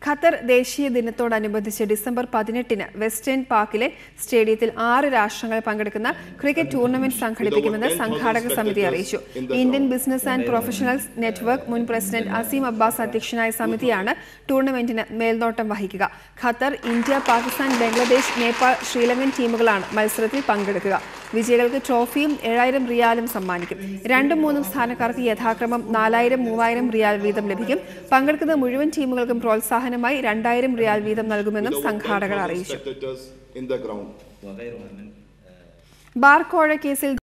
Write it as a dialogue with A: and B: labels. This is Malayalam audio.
A: ഖത്തർ ദേശീയ ദിനത്തോടനുബന്ധിച്ച് ഡിസംബർ പതിനെട്ടിന് വെസ്റ്റേൺ പാർക്കിലെ സ്റ്റേഡിയത്തിൽ ആറ് രാഷ്ട്രങ്ങൾ പങ്കെടുക്കുന്ന ക്രിക്കറ്റ് ടൂർണമെന്റ് സംഘടിപ്പിക്കുമെന്ന് സംഘാടക സമിതി അറിയിച്ചു Indian business and professionals network മുൻ പ്രസിഡന്റ് അസീം അബ്ബാസ് അധ്യക്ഷനായ സമിതിയാണ് ടൂർണമെന്റിന് മേൽനോട്ടം വഹിക്കുക Qatar India Pakistan Bangladesh Nepal Sri Lankan ടീമുകളാണ് മത്സരത്തിൽ പങ്കെടുക്കുക വിജയികൾക്ക് ട്രോഫിയും ഏഴായിരം റിയാലും സമ്മാനിക്കും രണ്ടും മൂന്നും സ്ഥാനക്കാർക്ക് യഥാക്രമം നാലായിരം മൂവായിരം റിയാൽ വീതം ലഭിക്കും പങ്കെടുക്കുന്ന മുഴുവൻ ടീമുകൾക്കും പ്രോത്സാഹനമായി രണ്ടായിരം റിയാൽ വീതം നൽകുമെന്നും സംഘാടകർ അറിയിച്ചു
B: spectators in the ground.
A: Bar കോഴ കേസിൽ